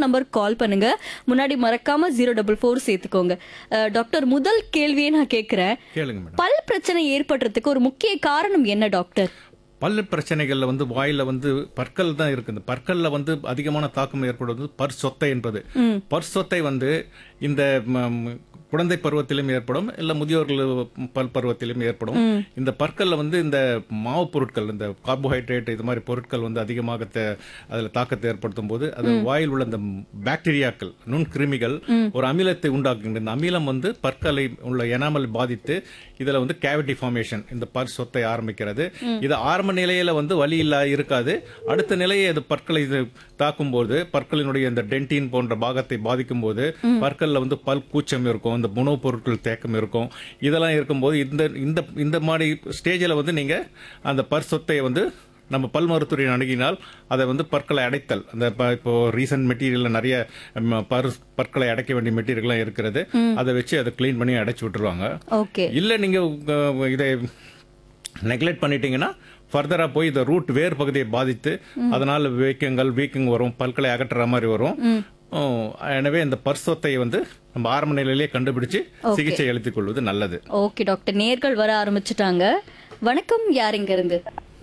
Number call பண்ணுங்க முன்னாடி மறக்காம ஜீரோ டபுள் ஃபோர் சேர்த்துக்கோங்க அஹ், டாக்டர் முதல் கேள்வியே நான் கேட்கிறேன் கேளுங்க மேடம் பல் பிரச்சனை ஏற்படுறதுக்கு ஒரு முக்கிய காரணம் என்ன டாக்டர் பல்லு பிரச்சனைகள்ல வந்து வாயில வந்து பற்கள் தான் இருக்கு இந்த பற்கள்ல வந்து அதிகமான தாக்கம் ஏற்படுவது பற் சொத்தை என்பது பற் சொத்தை வந்து இந்த ம், குழந்தை பருவத்திலும் ஏற்படும் இல்ல முதியோர்கள் பல் பருவத்திலும் ஏற்படும் இந்த பற்கள்ல வந்து இந்த மாவு பொருட்கள் இந்த கார்போஹைட்ரேட் இது மாதிரி பொருட்கள் வந்து அதிகமாக தே- அதுல தாக்கத்தை ஏற்படுத்தும் போது அது வாயில் உள்ள இந்த பாக்டீரியாக்கள் நுண்கிருமிகள் ஒரு அமிலத்தை உண்டாக்குகின்ற இந்த அமிலம் வந்து பற்களை உள்ள எனாமல் பாதித்து இதுல வந்து கேவிட்டி ஃபார்மேஷன் இந்த பற் சொத்தை ஆரம்பிக்கிறது இது ஆரம்ப நிலையில வந்து வலி இல்ல இருக்காது அடுத்த நிலையை அது பற்களை இது தாக்கும் போது பற்களினுடைய இந்த டென்டின் போன்ற பாகத்தை பாதிக்கும் போது பற்கள்ல வந்து பல் கூச்சம் இருக்கும் இந்த உணவுப் பொருட்கள் தேக்கம் இருக்கும் இதெல்லாம் இருக்கும்போது இந்த இந்த இந்த மாதிரி ஸ்டேஜில் வந்து நீங்க அந்த பற் சொத்தை வந்து நம்ம பல் மருத்துவரை அணுகினால் அதை வந்து பற்களை அடைத்தல் அந்த ப- இப்போ ரீசன்ட் மெட்டீரியல்ல நிறைய ம், பர் பற்களை அடைக்க வேண்டிய மெட்டீரியல்லாம் இருக்கிறது அதை வச்சு அதை க்ளீன் பண்ணி அடைச்சு விட்டுருவாங்க ஓகே இல்ல நீங்க உங்க இதை நெக்லெக்ட் பண்ணிட்டீங்கன்னா ஃபர்தரா போய் இந்த ரூட் வேர் பகுதியை பாதித்து அதனால வீக்கங்கள் வீக்கங் வரும் பற்களை அகற்றுற மாதிரி வரும் ஓ, எனவே இந்த பர்சொத்தை வந்து நம்ம ஆரம்ப நிலையிலேயே கண்டுபிடிச்சு சிகிச்சை அளித்துக் கொள்வது நல்லது ஓகே டாக்டர் நேர்கள் வர ஆரம்பிச்சுட்டாங்க வணக்கம் யார் இங்க இருந்து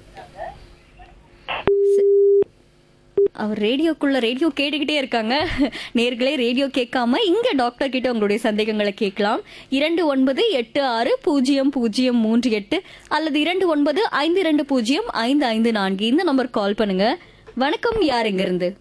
ச- அவர் ரேடியோக்குள்ள ரேடியோ கேட்டுக்கிட்டே இருக்காங்க நேர்களே ரேடியோ கேட்காம இங்க டாக்டர் கிட்ட உங்களுடைய சந்தேகங்களை கேட்கலாம் இரண்டு ஒன்பது எட்டு ஆறு பூஜ்ஜியம் பூஜ்ஜியம் மூன்று எட்டு அல்லது இரண்டு ஒன்பது ஐந்து இரண்டு பூஜ்ஜியம் ஐந்து ஐந்து நான்கு இந்த நம்பர் கால் பண்ணுங்க வணக்கம் யார் இங்க இருந்து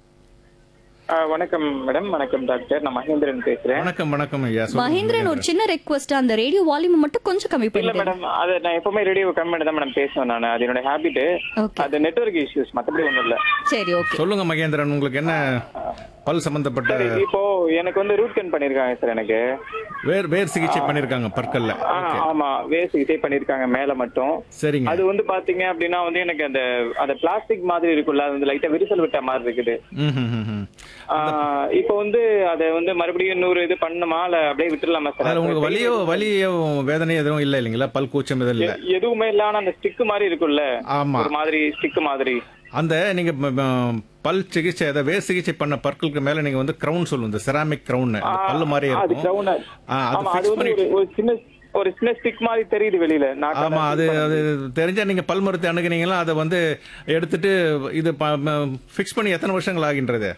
ஆ, வணக்கம் மேடம் வணக்கம் டாக்டர் நான் மகேந்திரன் பேசுறேன் வணக்கம் வணக்கம் ஐயா சொல்லுங்க. மகேந்திரன் ஒரு சின்ன ரெக்வஸ்ட் அந்த ரேடியோ வால்யூம் மட்டும் கொஞ்சம் கம்மி இல்ல பண்ணுங்க மேடம் அது நான் எப்பவுமே ரேடியோ கம்மி பண்ணி தான் மேடம் பேசுவேன் நான் அது என்னோட ஹேபிட் ஓகே அது நெட்வொர்க் இஷ்யூஸ் மத்தபடி ஒண்ணும் இல்ல சரி ஓகே சொல்லுங்க மகேந்திரன் உங்களுக்கு என்ன பல் சம்பந்தப்பட்ட சரி இப்போ எனக்கு வந்து ரூட் கன் பண்ணிருக்காங்க சார் எனக்கு வேர் வேர் சிகிச்சை பண்ணிருக்காங்க பற்கள்ல ஆ, ஆமா வே சிகிச்சை பண்ணிருக்காங்க மேல மட்டும் சரிங்க அது வந்து பாத்தீங்க அப்படின்னா வந்து எனக்கு அந்த அந்த பிளாஸ்டிக் மாதிரி இருக்குல்ல அது வந்து லைட்டா விரிசல் விட்ட மாதிரி இருக்குது ம், ம், ம், ம். ஆ, இப்போ வந்து அதை வந்து மறுபடியும் நூறு இது பண்ணுமா இல்ல அப்படியே விட்டுடலாமா சார் அதுல உங்களுக்கு வலியோ வலியோ வேதனையோ எதுவும் இல்ல இல்லைங்களா பல் கூச்சம் எதுவும் இல்ல எ- எதுவுமே இல்ல ஆனா அந்த ஸ்டிக் மாதிரி இருக்குல்ல ஆமா ஒரு மாதிரி ஸ்டிக் மாதிரி அந்த நீங்க ம- ம- பல் சிகிச்சை அதை வேர் சிகிச்சை பண்ண பற்களுக்கு மேல நீங்க வந்து கிரவுன் சொல்லுவோம் இந்த செராமிக் கிரவுன் பல்லு மாதிரி அது இருக்கும் crown. ஆ, அது ஆமா, அது ஃபிக்ஸ் வந்து பண்ணி ஒரு- ஒரு சின்ன ஒரு சின்ன ஸ்டிக் மாதிரி தெரியுது வெளியில நாக்கால ஆமா அது அது தெரிஞ்சா நீங்க பல் மருத்துவ அணுகுனீங்களா அதை வந்து எடுத்துட்டு இது ஃபிக்ஸ் பண்ணி எத்தனை வருஷங்கள் ஆகின்றது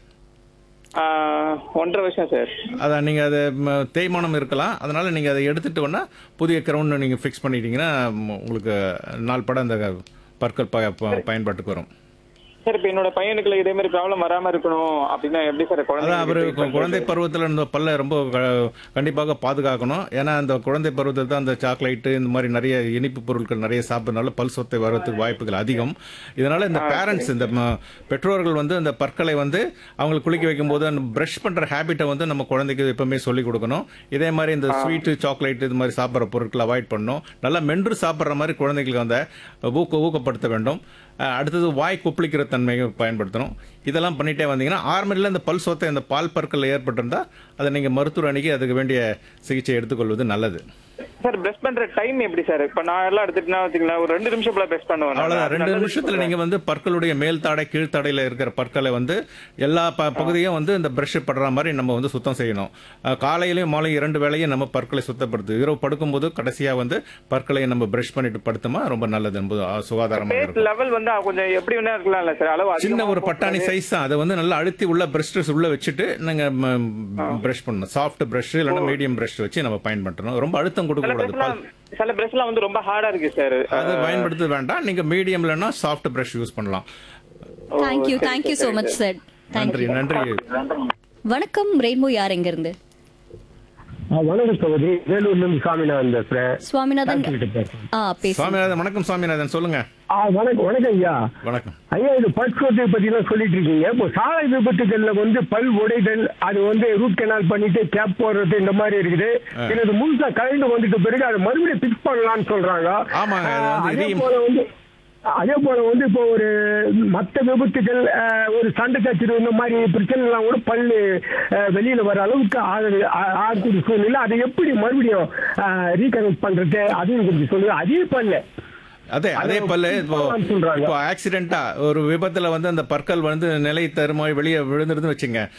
ஆ, ஒன்றரை வருஷம் சார் அதான் நீங்க அது ம, தேய்மானம் இருக்கலாம் அதனால நீங்க அதை எடுத்துட்டு வேணா புதிய கிரவுண்ட் நீங்க ஃபிக்ஸ் பண்ணிட்டீங்கன்னா ம், உங்களுக்கு நாள் பட அந்த பற்கள் ப- ப- பயன்பாட்டுக்கு வரும் சார் இப்ப என்னோட பையனுக்குள்ள இதே மாதிரி ப்ராப்ளம் வராம இருக்கணும் அப்படின்னா எப்படி சார் அதான் அவரு குழந்தை குழந்தை பருவத்தில் இந்த பல்ல ரொம்ப க- கண்டிப்பாக பாதுகாக்கணும் ஏன்னா அந்த குழந்தை பருவத்தில் தான் அந்த சாக்லேட்டு இந்த மாதிரி நிறைய இனிப்பு பொருட்கள் நிறைய சாப்பிட்றதுனால பல் சொத்தை வர்றதுக்கு வாய்ப்புகள் அதிகம் இதனால இந்த பேரண்ட்ஸ் இந்த ம- பெற்றோர்கள் வந்து அந்த பற்களை வந்து அவங்களுக்கு குளிக்க வைக்கும்போது அந்த ப்ரஷ் பண்ற ஹேபிட்டை வந்து நம்ம குழந்தைக்கு எப்பவுமே சொல்லிக் கொடுக்கணும் இதே மாதிரி இந்த ஸ்வீட்டு சாக்லேட் இது மாதிரி சாப்பிட்ற பொருட்களை அவாய்ட் பண்ணணும் நல்லா மென்று சாப்பிட்ற மாதிரி குழந்தைகளுக்கு அந்த ஊக்க ஊக்கப்படுத்த வேண்டும் அஹ் அடுத்தது வாய் கொப்பளிக்கிற தன்மையை பயன்படுத்தணும் இதெல்லாம் பண்ணிட்டே வந்தீங்கன்னா ஆரம்பத்தில் இந்த பல் சொத்தை அந்த பால் பற்கள் ஏற்பட்டிருந்தா அதை நீங்க மருத்துவர் அணுகி அதுக்கு வேண்டிய சிகிச்சை எடுத்துக்கொள்வது நல்லது சார் பிரஷ் பண்ற டைம் எப்படி சார் இப்ப நான் எல்லாம் எடுத்துட்டுனா வச்சுங்களேன் ஒரு ரெண்டு நிமிஷம் போல பிரஷ் பண்ணுவேன் நான். அவ்வளவுதான் அது ரெண்டு நல்லது நிமிஷத்துல சொல்றேன். நீங்க வந்து பற்களுடைய மேல் தாடை கீழ் தாடையில இருக்கிற பற்களை வந்து எல்லா ப- பகுதியும் வந்து இந்த பிரஷ் படுற மாதிரி நம்ம வந்து சுத்தம் செய்யணும் அஹ் காலையிலயும் மாலை இரண்டு வேளையும் நம்ம பற்களை சுத்தப்படுத்து இரவு படுக்கும்போது கடைசியா வந்து பற்களை நம்ம பிரஷ் பண்ணிட்டு படுத்தோமா ரொம்ப நல்லது என்பது அஹ், சுகாதாரமாக இருக்கும் பேஸ் லெவல் வந்து கொஞ்சம் எப்படி வேணா இருக்கலாம்ல சார் அளவு சின்ன அதிகமா ஒரு பட்டாணி சைஸ் தான் அதை வந்து நல்லா அழுத்தி உள்ள பிரஷ் உள்ள வச்சுட்டு நீங்க பிரஷ் பண்ணணும் சாஃப்ட் பிரஷ் இல்லைன்னா மீடியம் பிரஷ் வச்சு நம்ம பயன்படுத்தணும் ரொம்ப அழுத்தம் கொடுக்க சில கூடாது பிரஷ்லாம் சில பிரஷ்லாம் வந்து ரொம்ப ஹார்டா இருக்கு சார் அது பயன்படுத்த வேண்டாம் நீங்க மீடியம் இல்லைன்னா சாஃப்ட் பிரஷ் யூஸ் பண்ணலாம் thank you thank you so much sir நன்றி நன்றி வணக்கம் ரெயின்போ யார் எங்க இருந்து ஆ, வணக்கம் சகோதரி வேலூர்ல இருந்து சாமிநாதன் பேசுறேன் சுவாமிநாதன் கிட்ட பேசுறேன் ஆ பேசு சுவாமிநாதன் வணக்கம் சுவாமிநாதன் சொல்லுங்க ஆ, வணக்கம் வணக்கம் ஐயா வணக்கம் ஐயா இது பற்சோத்தை பத்தி எல்லாம் சொல்லிட்டு இருக்கீங்க இப்போ சாலை விபத்துகள்ல வந்து பல் உடைதல் அது வந்து ரூட் கெனால் பண்ணிட்டு கேப் போடுறது இந்த மாதிரி இருக்குது இது முழுசா கலந்து வந்துட்ட பிறகு அதை மறுபடியும் பிக்ஸ் பண்ணலாம்னு சொல்றாங்க ஆமாங்க, அது ஆ, வந்து அதே re- போல வந்து அதே போல வந்து இப்போ ஒரு மத்த விபத்துகள் ஆ, ஒரு சண்டை சச்சரவு இந்த மாதிரி பிரச்சனை எல்லாம் கூட பல்லு ஆ, வெளியில வர அளவுக்கு ஆகுது ஆ- ஆகக்கூடிய சூழ்நிலை அதை எப்படி மறுபடியும் ரீகனெக்ட் பண்றது அதையும் கொஞ்சம் சொல்லுங்க அதே பல்ல அதே அதே அது பல்லு இப்போ பண்ணலாம்னு சொல்றாங்க. இப்போ ஆக்சிடென்ட்டா ஒரு விபத்துல வந்து அந்த பற்கள் வந்து நிலை தருமாய் வெளியே விழுந்துருந்து வச்சுங்க